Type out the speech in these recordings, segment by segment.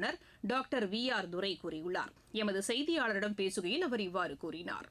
இயக்குநர் doctor we are துரை கூறியுள்ளார் எமது செய்தியாளரிடம் பேசுகையில் அவர் இவ்வாறு கூறினார்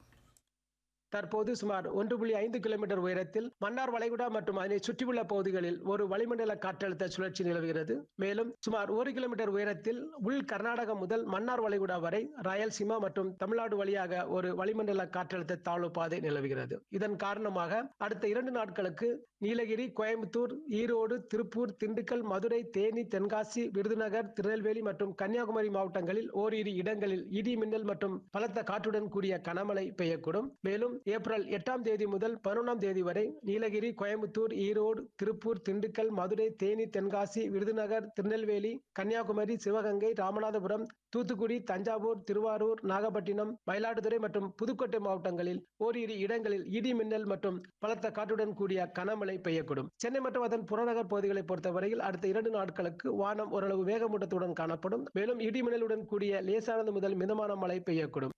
தற்போது சுமார் ஒன்று புள்ளி ஐந்து கிலோமீட்டர் உயரத்தில் மன்னார் வளைகுடா மற்றும் அதனை சுற்றியுள்ள பகுதிகளில் ஒரு வளிமண்டல காற்றழுத்த சுழற்சி நிலவுகிறது மேலும் சுமார் ஒரு கிலோமீட்டர் உயரத்தில் உள் கர்நாடகம் முதல் மன்னார் வளைகுடா வரை ராயல்சீமா மற்றும் தமிழ்நாடு வழியாக ஒரு வளிமண்டல காற்றழுத்த தாழ்வு பாதை நிலவுகிறது இதன் காரணமாக அடுத்த இரண்டு நாட்களுக்கு நீலகிரி கோயம்புத்தூர் ஈரோடு திருப்பூர் திண்டுக்கல் மதுரை தேனி தென்காசி விருதுநகர் திருநெல்வேலி மற்றும் கன்னியாகுமரி மாவட்டங்களில் ஓரிரு இடங்களில் இடி மின்னல் மற்றும் பலத்த காற்றுடன் கூடிய கனமழை பெய்யக்கூடும் மேலும் ஏப்ரல் எட்டாம் தேதி முதல் பதினொன்றாம் தேதி வரை நீலகிரி கோயம்புத்தூர் ஈரோடு திருப்பூர் திண்டுக்கல் மதுரை தேனி தென்காசி விருதுநகர் திருநெல்வேலி கன்னியாகுமரி சிவகங்கை ராமநாதபுரம் தூத்துக்குடி தஞ்சாவூர் திருவாரூர் நாகப்பட்டினம் மயிலாடுதுறை மற்றும் புதுக்கோட்டை மாவட்டங்களில் ஓரிரு இடங்களில் இடி மின்னல் மற்றும் பலத்த காற்றுடன் கூடிய கனமழை பெய்யக்கூடும் சென்னை மற்றும் அதன் புறநகர் பகுதிகளை பொறுத்தவரையில் அடுத்த இரண்டு நாட்களுக்கு வானம் ஓரளவு வேகமூட்டத்துடன் காணப்படும் மேலும் இடி மின்னலுடன் கூடிய லேசானது முதல் மிதமான மழை பெய்யக்கூடும்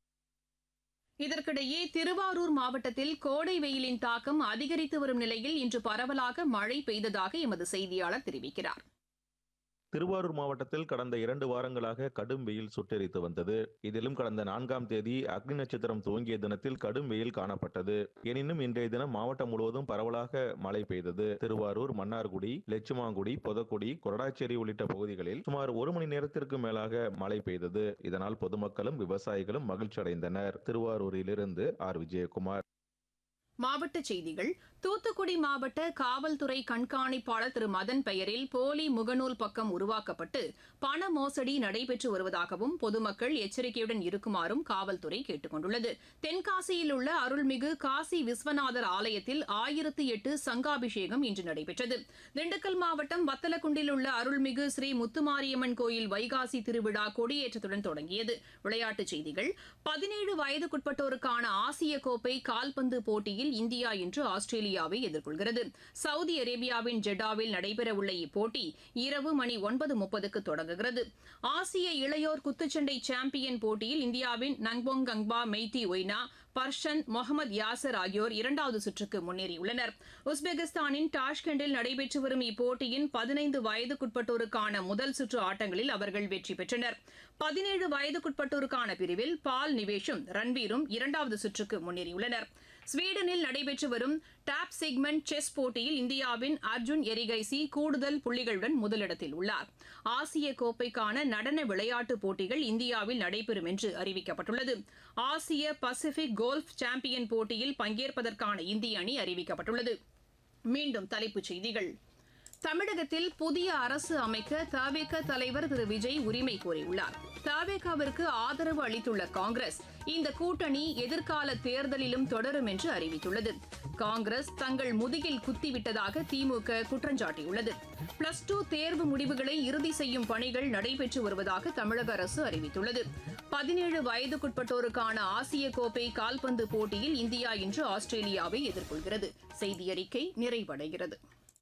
இதற்கிடையே திருவாரூர் மாவட்டத்தில் கோடை வெயிலின் தாக்கம் அதிகரித்து வரும் நிலையில் இன்று பரவலாக மழை பெய்ததாக எமது செய்தியாளர் தெரிவிக்கிறார் திருவாரூர் மாவட்டத்தில் கடந்த இரண்டு வாரங்களாக கடும் வெயில் சுட்டெரித்து வந்தது இதிலும் கடந்த நான்காம் தேதி அக்னி நட்சத்திரம் துவங்கிய தினத்தில் கடும் வெயில் காணப்பட்டது எனினும் இன்றைய தினம் மாவட்டம் முழுவதும் பரவலாக மழை பெய்தது திருவாரூர் மன்னார்குடி லட்சுமாங்குடி பொதக்குடி கொரடாச்சேரி உள்ளிட்ட பகுதிகளில் சுமார் ஒரு மணி நேரத்திற்கு மேலாக மழை பெய்தது இதனால் பொதுமக்களும் விவசாயிகளும் மகிழ்ச்சி அடைந்தனர் திருவாரூரிலிருந்து ஆர் விஜயகுமார் மாவட்டச் செய்திகள் தூத்துக்குடி மாவட்ட காவல்துறை கண்காணிப்பாளர் திரு மதன் பெயரில் போலி முகநூல் பக்கம் உருவாக்கப்பட்டு பண மோசடி நடைபெற்று வருவதாகவும் பொதுமக்கள் எச்சரிக்கையுடன் இருக்குமாறும் காவல்துறை கேட்டுக் கொண்டுள்ளது தென்காசியில் உள்ள அருள்மிகு காசி விஸ்வநாதர் ஆலயத்தில் ஆயிரத்து எட்டு சங்காபிஷேகம் இன்று நடைபெற்றது திண்டுக்கல் மாவட்டம் வத்தலக்குண்டில் உள்ள அருள்மிகு ஸ்ரீ முத்துமாரியம்மன் கோயில் வைகாசி திருவிழா கொடியேற்றத்துடன் தொடங்கியது விளையாட்டுச் செய்திகள் பதினேழு வயதுக்குட்பட்டோருக்கான ஆசிய கோப்பை கால்பந்து போட்டியில் இந்தியா இன்று ஆஸ்திரேலியாவை எதிர்கொள்கிறது சவுதி அரேபியாவின் ஜெட்டாவில் நடைபெறவுள்ள இப்போட்டி இரவு மணி ஒன்பது முப்பதுக்கு தொடங்குகிறது ஆசிய இளையோர் குத்துச்சண்டை சாம்பியன் போட்டியில் இந்தியாவின் நங்பொங் கங்பா மெய்தி ஒய்னா பர்ஷன் முகமது யாசர் ஆகியோர் இரண்டாவது சுற்றுக்கு முன்னேறியுள்ளனர் உஸ்பெகிஸ்தானின் டாஷ்கண்டில் நடைபெற்று வரும் இப்போட்டியின் பதினைந்து வயதுக்குட்பட்டோருக்கான முதல் சுற்று ஆட்டங்களில் அவர்கள் வெற்றி பெற்றனர் பதினேழு வயதுக்குட்பட்டோருக்கான பிரிவில் பால் நிவேஷும் ரன்வீரும் இரண்டாவது சுற்றுக்கு முன்னேறியுள்ளனர் ஸ்வீடனில் நடைபெற்று வரும் டாப் செக்மெண்ட் செஸ் போட்டியில் இந்தியாவின் அர்ஜுன் எரிகைசி கூடுதல் புள்ளிகளுடன் முதலிடத்தில் உள்ளார் ஆசிய கோப்பைக்கான நடன விளையாட்டுப் போட்டிகள் இந்தியாவில் நடைபெறும் என்று அறிவிக்கப்பட்டுள்ளது ஆசிய பசிபிக் கோல்ஃப் சாம்பியன் போட்டியில் பங்கேற்பதற்கான இந்திய அணி அறிவிக்கப்பட்டுள்ளது மீண்டும் தலைப்புச் செய்திகள் தமிழகத்தில் புதிய அரசு அமைக்க தவேக தலைவர் திரு விஜய் உரிமை கோரியுள்ளார் தவேகாவிற்கு ஆதரவு அளித்துள்ள காங்கிரஸ் இந்த கூட்டணி எதிர்கால தேர்தலிலும் தொடரும் என்று அறிவித்துள்ளது காங்கிரஸ் தங்கள் முதுகில் குத்திவிட்டதாக திமுக குற்றஞ்சாட்டியுள்ளது பிளஸ் டூ தேர்வு முடிவுகளை இறுதி செய்யும் பணிகள் நடைபெற்று வருவதாக தமிழக அரசு அறிவித்துள்ளது பதினேழு வயதுக்குட்பட்டோருக்கான ஆசிய கோப்பை கால்பந்து போட்டியில் இந்தியா இன்று ஆஸ்திரேலியாவை எதிர்கொள்கிறது செய்தி அறிக்கை நிறைவடைகிறது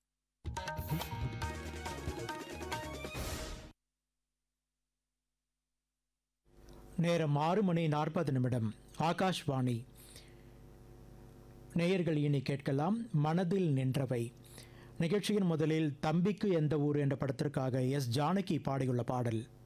நேரம் ஆறு மணி நாற்பது நிமிடம் ஆகாஷ்வாணி நேயர்கள் இனி கேட்கலாம் மனதில் நின்றவை நிகழ்ச்சியின் முதலில் தம்பிக்கு எந்த ஊர் என்ற படத்திற்காக எஸ் ஜானகி பாடியுள்ள பாடல்